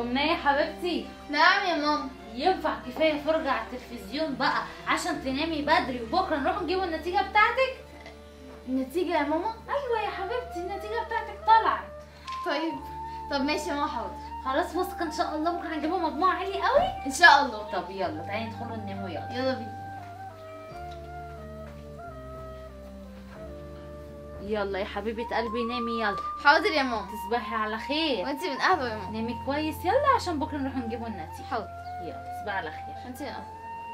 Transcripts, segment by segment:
أمنية حبيبتي نعم يا ماما ينفع كفاية فرجة على التلفزيون بقى عشان تنامي بدري وبكرة نروح نجيبوا النتيجة بتاعتك النتيجة يا ماما أيوة يا حبيبتي النتيجة بتاعتك طلعت طيب طب ماشي يا ماما حاضر خلاص واثقة إن شاء الله بكرة هنجيبوا مجموع عالي قوي ان شاء الله طب يلا تعالي ندخلوا نناموا يلا يلا بينا يلا يا حبيبة قلبي نامي يلا حاضر يا ماما تصبحي على خير وانتي من قهوة يا ماما نامي كويس يلا عشان بكرة نروح نجيبوا النتيجة حاضر يلا تصبحي على خير وانتي من قهوة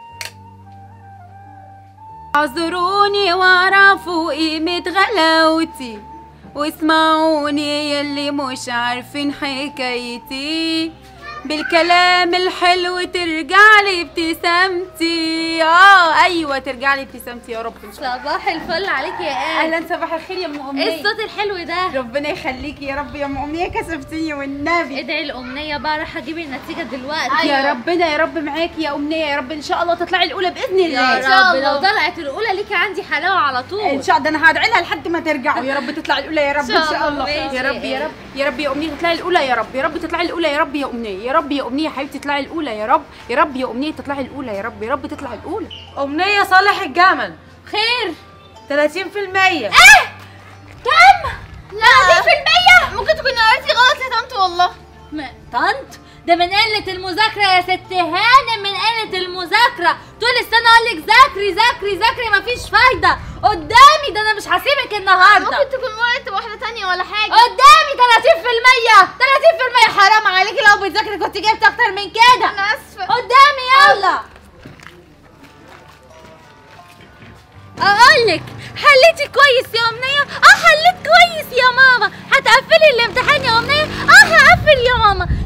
اعذروني واعرفوا قيمة غلاوتي واسمعوني يلي مش عارفين حكايتي بالكلام الحلو ترجع لي ابتسامتي اه ايوه ترجع لي ابتسامتي يا رب ان شاء الله صباح الفل عليك يا آه اهلا صباح الخير يا ام ايه امنيه الصوت الحلو ده ربنا يخليكي يا رب يا ام امنيه كسفتيني والنبي ادعي الأمنية بقى راح اجيب النتيجة دلوقتي يا ربنا يا رب معاكي يا امنيه يا رب ان شاء الله تطلعي الاولى باذن الله يا إن شاء رب الله. لو طلعت الأولى ليكي عندي حلاوة على طول ان شاء الله انا هدعي لها لحد ما ترجعوا يا رب تطلع الاولى يا رب ان شاء الله ماشي. يا رب يا رب يا رب يا امنيه تطلعي الاولى يا رب يا رب تطلعي الاولى يا رب يا امنيه يا رب يا امنيه حبيبتي تطلعي الاولى يا رب يا رب يا امنيه تطلعي الاولى يا رب يا رب تطلعي الاولى أمنية صالح الجمل خير 30% كم؟ لا 30% ممكن تكوني قريتي غلط يا طنط والله م- طنط ده من قلة المذاكرة يا ست هانم من قلة المذاكرة طول السنة اقول لك ذاكري ذاكري ذاكري مفيش فايدة قدامي ده انا مش هسيبك النهاردة ممكن تكون وقت واحدة تانية ولا حاجة قدامي 30% 30% حرام عليكي لو بتذاكري كنت جبت اكتر من كده انا اسفة قدامي يلا اقولك حليتي كويس يا امنيه اه حليت كويس يا ماما هتقفلي الامتحان يا امنيه اه هقفل يا ماما 30%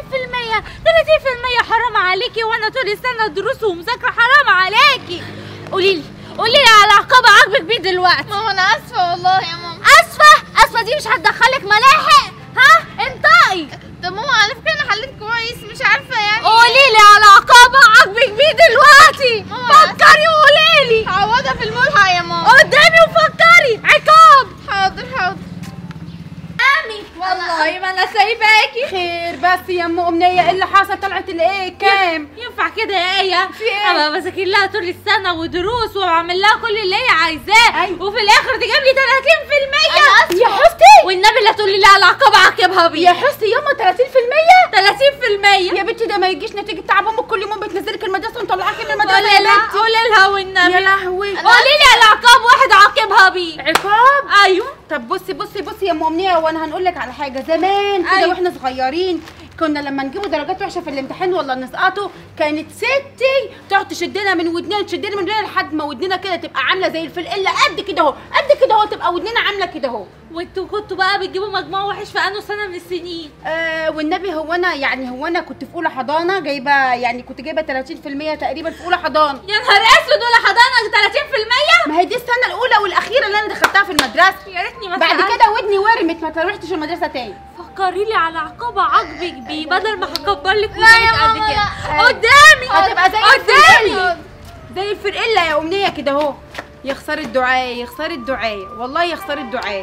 30% حرام عليكي وانا طول السنه دروس ومذاكره حرام عليكي قولي لي قولي لي على عقاب عاجبك بيه دلوقتي ماما انا اسفة والله يا ماما اسفه اسفه دي مش هتدخلك ملاحق ها انطقي طب ماما على فكرة انا حليت كويس مش عارفة يعني قولي لي على عقاب عاجبك بيه دلوقتي ماما، فكري وقولي لي عوضها في الملحق يا ماما قدامي وفكري عقاب حاضر حاضر امي والله ما انا سايباكي خير بس يا ام امنيه ايه اللي حصل طلعت الايه كام ينفع كده يا ايه في إيه؟ انا بذاكر لها طول السنه ودروس واعمل لها كل اللي هي عايزاه أيوة. وفي الاخر تجيب لي 30% يا حستي والنبي لا تقولي لي على عقاب عاقبها بيه يا حستي ياما 30% 30% يا بنتي ده ما يجيش نتيجه تعب امك كل يوم بتنزلك المدرسه ونطلعك من المدرسه قولي يا لها بنتي قولي لها والنبي يا لهوي قولي لي على عقاب واحد عاقبها بيه عقاب ايوه طب بصي بصي بصي يا ام امنيه وانا هنقول لك على حاجه زمان كده أيوة. واحنا صغيرين كنا لما نجيبوا درجات وحشه في الامتحان ولا نسقطه كانت ستي تقعد تشدنا من ودننا تشدنا من ودننا لحد ما ودننا كده تبقى عامله زي الفلقله قد كده اهو قد كده اهو تبقى ودننا عامله كده اهو وانتوا كنتوا بقى بتجيبوا مجموع وحش في انه سنه من السنين آه والنبي هو انا يعني هو انا كنت في اولى حضانه جايبه يعني كنت جايبه 30% تقريبا في اولى حضانه يا نهار اسود ولا حضانه 30% ما هي دي السنه الاولى والاخيره اللي انا دخلتها في المدرسه يا ريتني ما بعد سألت. كده ودني ورمت ما رحتش المدرسه تاني فكري لي على عقابة عاجبك بيه بدل ما هكبر لك لا يا ودنك قد ماما، كده لا. قدامي هتبقى زي قدامي الفرقله زي الفرقله يا امنيه كده اهو يا خساره الدعاء يا خساره الدعاء والله يا خساره الدعاء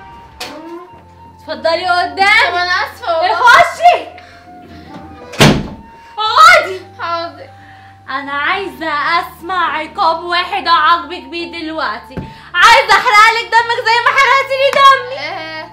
اتفضلي طب قدامي انا اسفة والله خشي اقعدي حاضر انا عايزه اسمع عقاب واحد عاجبك بيه دلوقتي عايزه احرق لك دمك زي ما حرقتي لي دمي آه،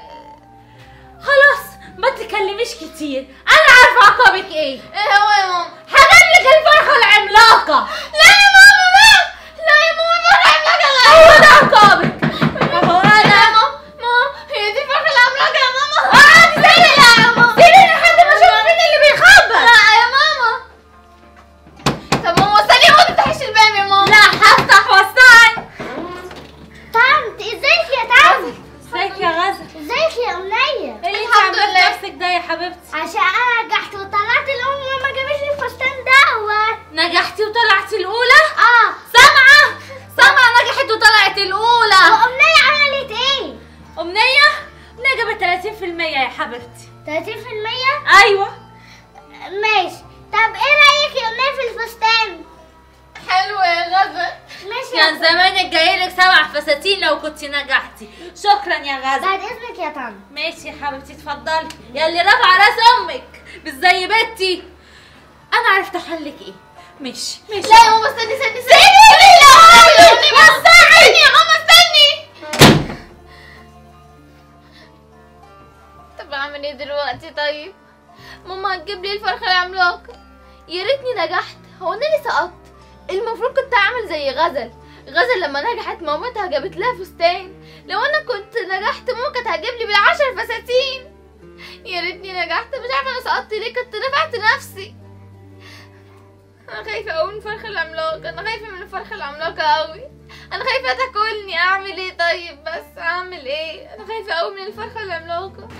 خلاص ما تتكلميش كتير انا عارفه عقابك ايه ايه هو يا ماما هجيب لك الفرخه العملاقه لا يا ماما لا لا يا ماما الفرخة العملاقة هو ده عقابك اهو لا انا يا ماما ماما هي دي الفرخة العملاقة يا ماما اقعدي سيبي لا يا ماما سيبي لحد ما اشوف مين اللي بيخبط لا يا ماما طب ماما استني ما تفتحيش الباب يا ماما لا هفتح وسعي طنط ازيك يا طنط ازيك يا غزل ازيك يا امنيه ايه اللي انت الحمد عاملاه لله. في نفسك ده يا حبيبتي عشان انا نجحت وطلعت الام وما جابتش لي الفستان دوت نجحتي وطلعتي الاولى اه سامعه سامعه نجحت وطلعت الاولى وامنيه عملت ايه امنيه امنيه جابت 30% يا حبيبتي 30% ايوه ماشي طب ايه رايك يا امنيه في الفستان حلوة يا غزل ماشي كان يا زمانك جايلك سبع فساتين لو كنت نجحتي شكرا يا غزل بعد اذنك يا طنط ماشي يا حبيبتي اتفضلي يا اللي رافعه راس امك مش زي بنتي انا عرفت حلك ايه ماشي ماشي لا يا ماما استني استني استني لا استني يا ماما استني طب اعمل ايه دلوقتي طيب ماما هتجيب لي الفرخة العملاقة يا ريتني نجحت هو انا اللي سقطت المفروض كنت اعمل زي غزل غزل لما نجحت مامتها جابت لها فستان لو انا كنت نجحت ماما كانت هتجيب لي بالعشر فساتين يا ريتني نجحت مش عارفه انا سقطت ليه كنت نفعت نفسي انا خايفه قوي من الفرخه العملاقه انا خايفه من الفرخه العملاقه قوي انا خايفه تاكلني اعمل ايه طيب بس اعمل ايه انا خايفه قوي من الفرخه العملاقه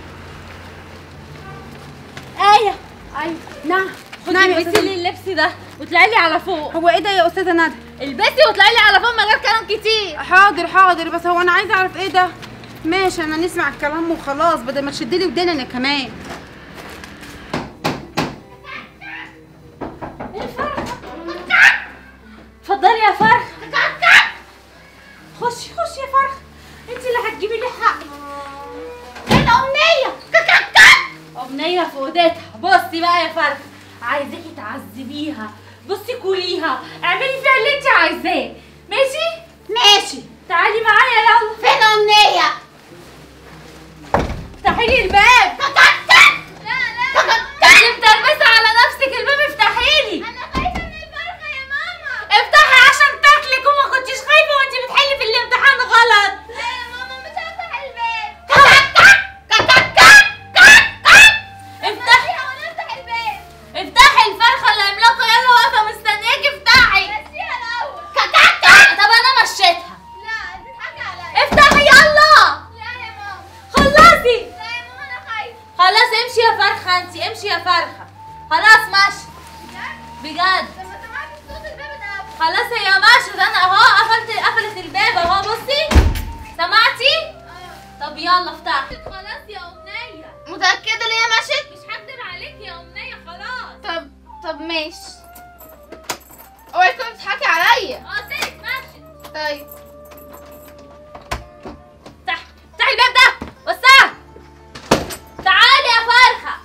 ايه ايوه نعم خدي نعم يا البسي استاذه لي اللبس ده وطلعي لي على فوق هو ايه ده يا استاذه ندى البسي وطلعي لي على فوق من غير كلام كتير حاضر حاضر بس هو انا عايزه اعرف ايه ده ماشي انا نسمع الكلام وخلاص بدل ما تشدلي وداني انا كمان اتفضلي يا فرخ خشي خشي يا فرخ انت اللي هتجيبي لي حقي الأمنية أمنية في أوضتها بصي بقى يا فرخ عايزاكي تعذبيها بصي كليها اعملي فيها اللي انت عايزاه ماشي ماشي تعالي معايا يلا فين امنيه افتحي لي الباب انت متربسة على نفسك الباب افتحي لي انا خايفه من الفرخه يا ماما افتحي عشان تاكلك وما كنتيش خايفة وانت بتحلي في الامتحان غلط لا يا ماما مش هفتح الباب افتحي وانا افتح الباب افتحي الفرخة العملاقة يلا واقفة مستنياكي افتحي نسيها الاول طب انا مشيتها لا بتضحكي عليا افتحي يلا لا يا ماما خلصي لا يا ماما انا خايفه خلاص امشي يا فرخة انت امشي يا فرخة خلاص ماشي بجد لما سمعت صوت الباب اتقفل خلاص هي ماشية ده انا اهو قفلت قفلت الباب اهو بصي سمعتي طب يلا افتحي خلاص يا امنية متاكده ان هي مشت مش هكدب عليك يا امنية خلاص طب طب ماشي اوعي تكوني بتضحكي عليا اه سيبك ماشي طيب افتحي افتحي الباب ده وسعي تعالي يا فرخة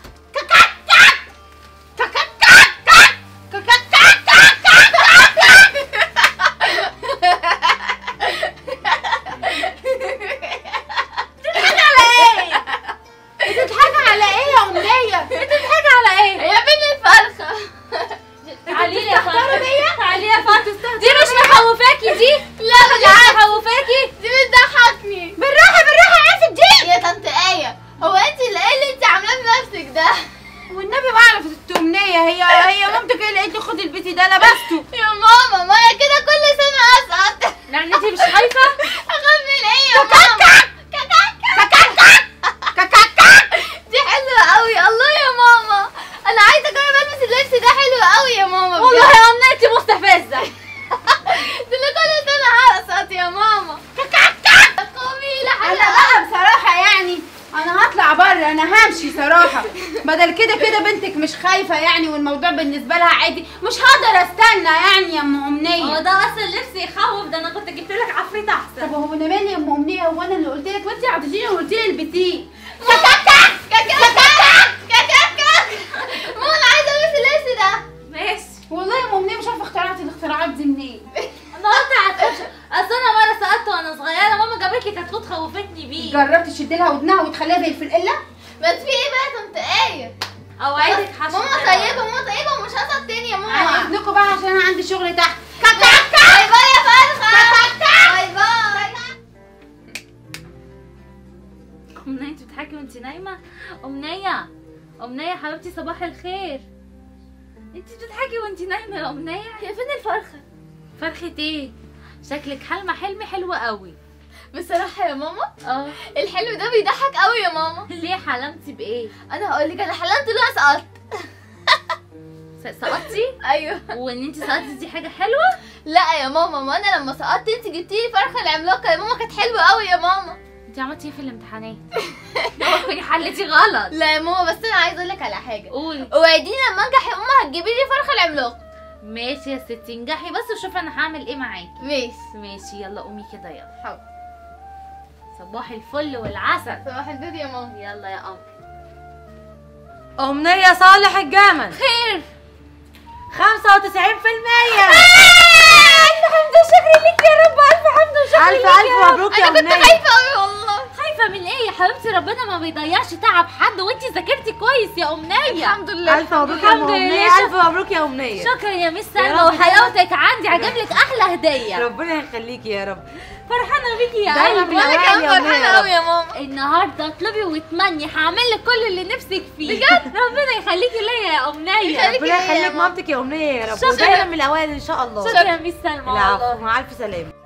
بتضحكي على ايه يا امنيه بتضحكي على ايه هي فين الفرخه تعالي لي يا فرخة تعالي يا فرخة دي مش مخوفاكي دي لا بالعكس مخوفاكي دي بتضحكني بالراحه بالراحه عرفت دي يا طنط ايه هو انت اللي ايه اللي انت عاملاه بنفسك ده والنبي بعرف ست امنيه هي هي مامتك هي اللي قالت لي خدي البسي ده لبسته يا ماما ما هي كده كل سنه اسقط يعني انت مش خايفة اخاف من ايه يا ماما دي حلوه قوي الله يا ماما انا عايزه اجرب البس اللبس ده حلو قوي يا ماما والله بجد. يا امنية انت مستفزة دي اللي كل سنه اسقط يا ماما قومي لا انا حلوه بقى بصراحه يعني انا هطلع بره انا همشي صراحه بدل كده كده بنتك مش خايفه يعني والموضوع بالنسبه لها عادي مش هقدر استنى يعني يا ام هو امنيه ده اصلا لبس يخوف ده انا كنت جبت لك عفريت احسن طب هو انا مالي يا ام امنيه هو انا اللي قلت لك وانت عطيتيني وقلت لي البسيه ماما انا عايزه البس اللبس ده ماشي والله يا ام امنيه مش عارفه اخترعت الاختراعات دي منين انا قلت هتخش اصل انا مره سقطت وانا صغيره ماما جابت لي كتكوت خوفتني بيه جربت تشد لها ودنها وتخليها زي الفلقله بس في ايه بقى يا طنط ايه اوعدك حشو ماما طيبه ماما طيبه ومش هسقط تاني يا انا ماما اذنكم بقى عشان انا عندي شغل تحت باي باي يا فرخه باي باي امنيه انت بتضحكي وانت نايمه امنيه امنيه يا حبيبتي صباح الخير انت بتضحكي وانت نايمه يا امنيه هي فين الفرخه فرخه ايه شكلك حلمه حلم حلو قوي بصراحه يا ماما اه الحلو ده بيضحك قوي يا ماما ليه حلمتي بايه انا هقول لك انا حلمت ان انا سقطت س- سقطتي ايوه وان انت سقطتي دي حاجه حلوه لا يا ماما ما انا لما سقطت انت جبتي لي فرخه العملاقه يا ماما كانت حلوه قوي يا ماما انت عملتي ايه في الامتحانات اوعي تكوني حلتي غلط لا يا ماما بس انا عايزه اقول لك على حاجه قولي اوعديني لما انجح يا ماما هتجيبي لي فرخه العملاقه ماشي يا ستي انجحي بس وشوفي انا هعمل ايه معاكي ماشي ماشي يلا قومي كده يلا حاضر صباح الفل والعسل صباح الخير يا ماما يلا يا قمر أمنية صالح الجمل خير 95% الف حمد وشكر ليك يا رب الف حمد وشكر ألف ليك ألف يا رب. مبروك يا انا كنت أمنية خايفه قوي والله خايفه من ايه يا حبيبتي ربنا ما بيضيعش تعب حد وانتي ذاكرتي كويس يا امنيه الحمد لله ألف مبروك يا الحمد أمنية لله. ألف مبروك يا أمنية شكرا يا مس يا سلمى رب وحلاوتك عندي هجيب لك احلى هديه ربنا يخليكي يا رب فرحانه بيكي يا دايما قلبي وانا بالأوائل كمان يا أمنية فرحانه يا قوي يا ماما النهارده اطلبي واتمني هعمل لك كل اللي نفسك فيه بجد ربنا يخليكي ليا يا امنيه يخليكي ربنا ليا يا يخليك ماما. مامتك يا أمنية يا رب شكرا. ودايما من الأوائل إن شاء الله شكرا يا مس سلمى العفو والله مع ألف سلامة